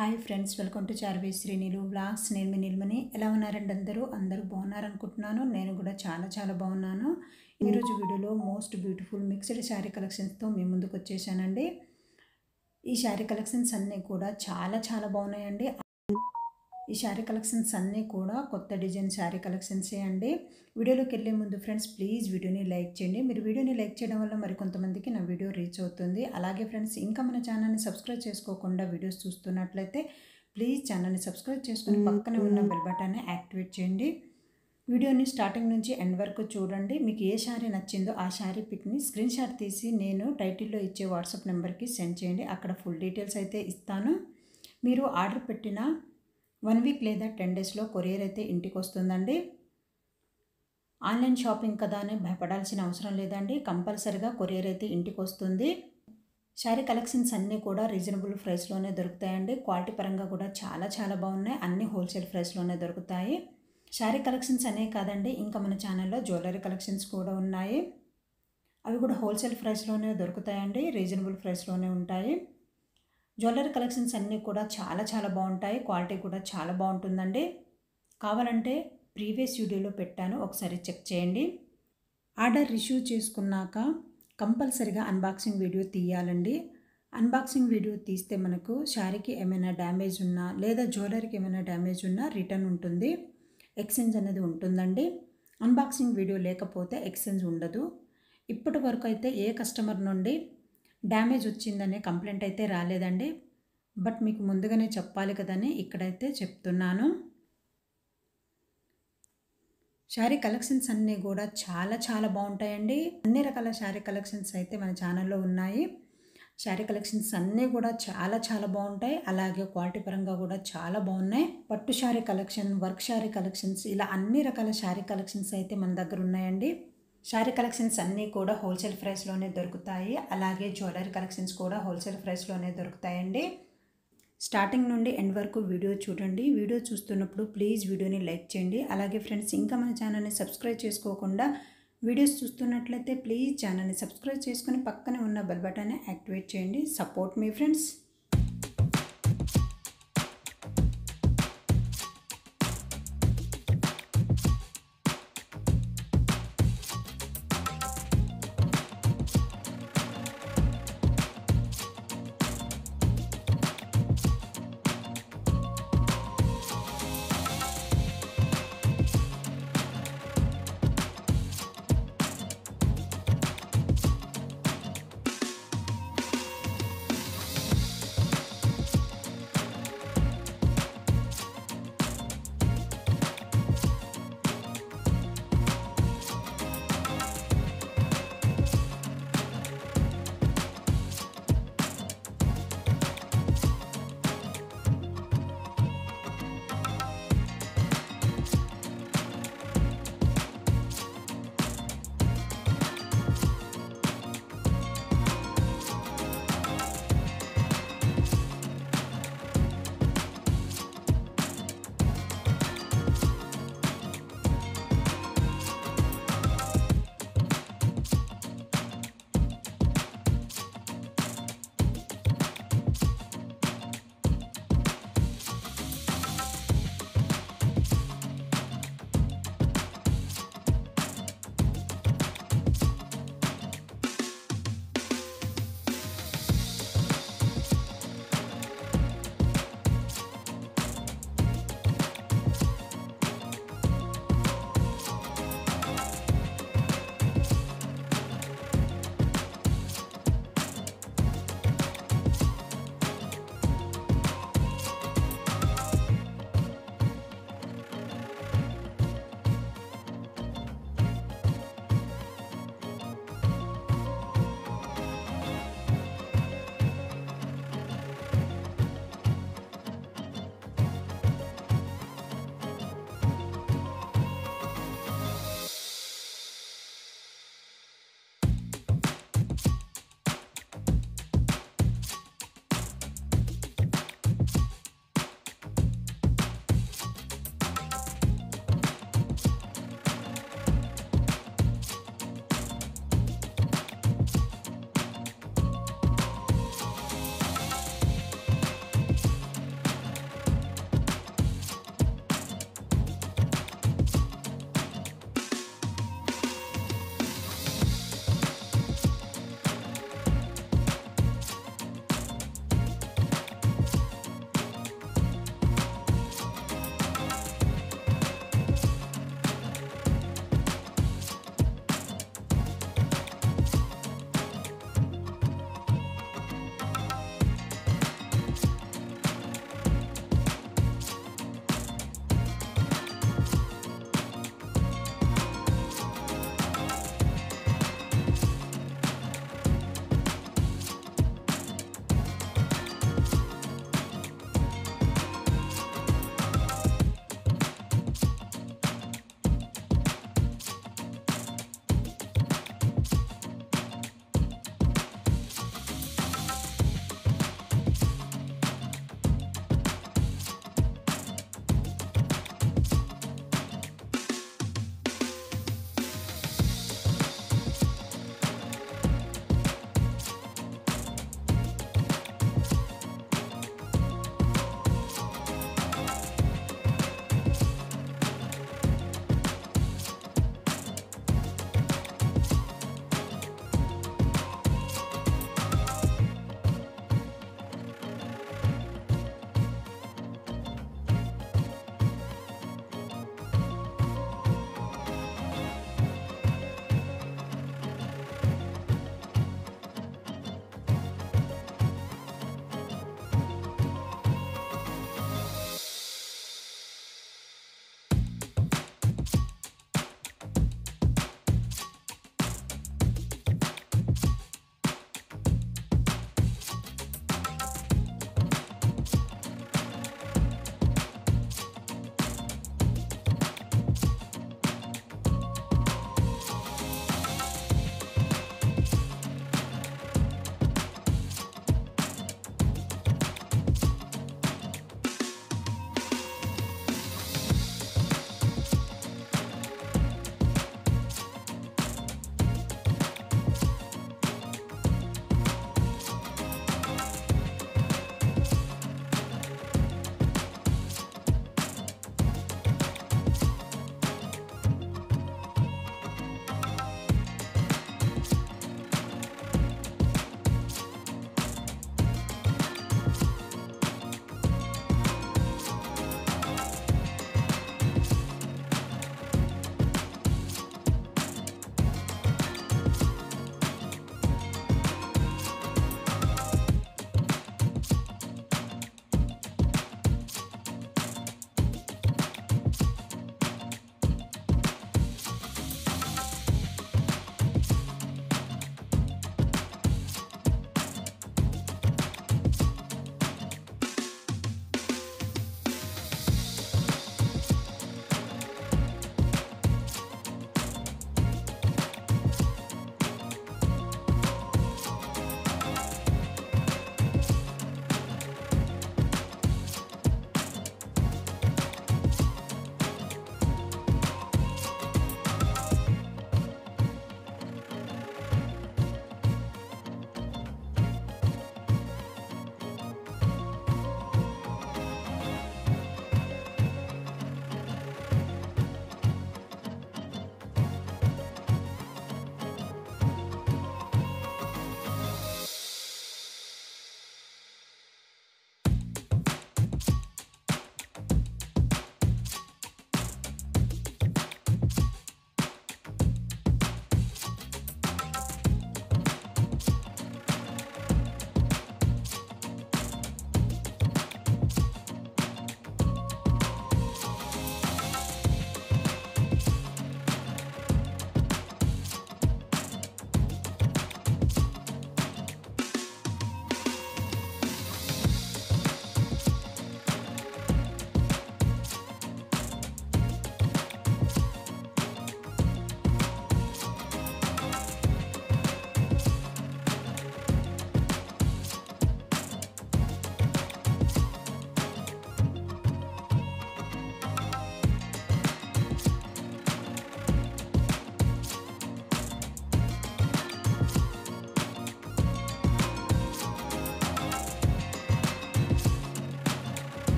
hi friends welcome to Charvi Srinilu blogs నేను మీ నిల్మని ఎలా ఉన్నారండి అందరూ అందరూ బాగున్నారనుకుంటున్నాను నేను కూడా చాలా చాలా బాగున్నాను ఈరోజు వీడియోలో మోస్ట్ బ్యూటిఫుల్ మిక్స్డ్ శారీ కలెక్షన్స్తో మీ ముందుకు వచ్చేసానండి ఈ శారీ కలెక్షన్స్ అన్నీ కూడా చాలా చాలా బాగున్నాయండి ఈ శారీ కలెక్షన్స్ అన్నీ కూడా కొత్త డిజైన్ శారీ కలెక్షన్సే అండి వీడియోలోకి వెళ్ళే ముందు ఫ్రెండ్స్ ప్లీజ్ వీడియోని లైక్ చేయండి మీరు వీడియోని లైక్ చేయడం వల్ల మరి కొంతమందికి నా వీడియో రీచ్ అవుతుంది అలాగే ఫ్రెండ్స్ ఇంకా మన ఛానల్ని సబ్స్క్రైబ్ చేసుకోకుండా వీడియోస్ చూస్తున్నట్లయితే ప్లీజ్ ఛానల్ని సబ్స్క్రైబ్ చేసుకుని పక్కనే ఉన్న బెల్ బటన్ని యాక్టివేట్ చేయండి వీడియోని స్టార్టింగ్ నుంచి ఎండ్ వరకు చూడండి మీకు ఏ శారీ నచ్చిందో ఆ శారీ పిక్ని స్క్రీన్ షాట్ తీసి నేను టైటిల్లో ఇచ్చే వాట్సాప్ నెంబర్కి సెండ్ చేయండి అక్కడ ఫుల్ డీటెయిల్స్ అయితే ఇస్తాను మీరు ఆర్డర్ పెట్టిన వన్ వీక్ లేదా టెన్ డేస్లో కొరియర్ అయితే ఇంటికి వస్తుందండి ఆన్లైన్ షాపింగ్ కదా అని భయపడాల్సిన అవసరం లేదండి కంపల్సరిగా కొరియర్ అయితే ఇంటికి వస్తుంది శారీ కలెక్షన్స్ అన్నీ కూడా రీజనబుల్ ప్రైస్లోనే దొరుకుతాయండి క్వాలిటీ పరంగా కూడా చాలా చాలా బాగున్నాయి అన్నీ హోల్సేల్ ప్రైస్లోనే దొరుకుతాయి శారీ కలెక్షన్స్ అనే కాదండి ఇంకా మన ఛానల్లో జ్యువెలరీ కలెక్షన్స్ కూడా ఉన్నాయి అవి కూడా హోల్సేల్ ప్రైస్లోనే దొరుకుతాయండి రీజనబుల్ ప్రైస్లోనే ఉంటాయి జ్యువెలరీ కలెక్షన్స్ అన్నీ కూడా చాలా చాలా బాగుంటాయి క్వాలిటీ కూడా చాలా బాగుంటుందండి కావాలంటే ప్రీవియస్ వీడియోలో పెట్టాను ఒకసారి చెక్ చేయండి ఆర్డర్ రిసీవ్ చేసుకున్నాక కంపల్సరిగా అన్బాక్సింగ్ వీడియో తీయాలండి అన్బాక్సింగ్ వీడియో తీస్తే మనకు శారీకి ఏమైనా డ్యామేజ్ ఉన్నా లేదా జ్యువెలరీకి ఏమైనా డ్యామేజ్ ఉన్నా రిటర్న్ ఉంటుంది ఎక్స్చేంజ్ అనేది ఉంటుందండి అన్బాక్సింగ్ వీడియో లేకపోతే ఎక్స్చేంజ్ ఉండదు ఇప్పటి వరకు అయితే ఏ కస్టమర్ నుండి డ్యామేజ్ వచ్చిందనే కంప్లైంట్ అయితే రాలేదండి బట్ మీకు ముందుగానే చెప్పాలి కదని ఇక్కడైతే చెప్తున్నాను శారీ కలెక్షన్స్ అన్నీ కూడా చాలా చాలా బాగుంటాయండి అన్ని రకాల శారీ కలెక్షన్స్ అయితే మన ఛానల్లో ఉన్నాయి శారీ కలెక్షన్స్ అన్నీ కూడా చాలా చాలా బాగుంటాయి అలాగే క్వాలిటీ పరంగా కూడా చాలా బాగున్నాయి పట్టు sari collection work sari collections ఇలా అన్ని రకాల శారీ కలెక్షన్స్ అయితే మన దగ్గర ఉన్నాయండి శారీ కలెక్షన్స్ అన్నీ కూడా హోల్సేల్ ప్రైస్లోనే దొరుకుతాయి అలాగే జ్యువెలరీ కలెక్షన్స్ కూడా హోల్సేల్ ప్రైస్లోనే దొరుకుతాయండి స్టార్టింగ్ నుండి ఎండ్ వరకు వీడియో చూడండి వీడియో చూస్తున్నప్పుడు ప్లీజ్ వీడియోని లైక్ చేయండి అలాగే ఫ్రెండ్స్ ఇంకా మన ఛానల్ని సబ్స్క్రైబ్ చేసుకోకుండా వీడియోస్ చూస్తున్నట్లయితే ప్లీజ్ ఛానల్ని సబ్స్క్రైబ్ చేసుకుని పక్కనే ఉన్న బెల్ బటన్ని యాక్టివేట్ చేయండి సపోర్ట్ మీ ఫ్రెండ్స్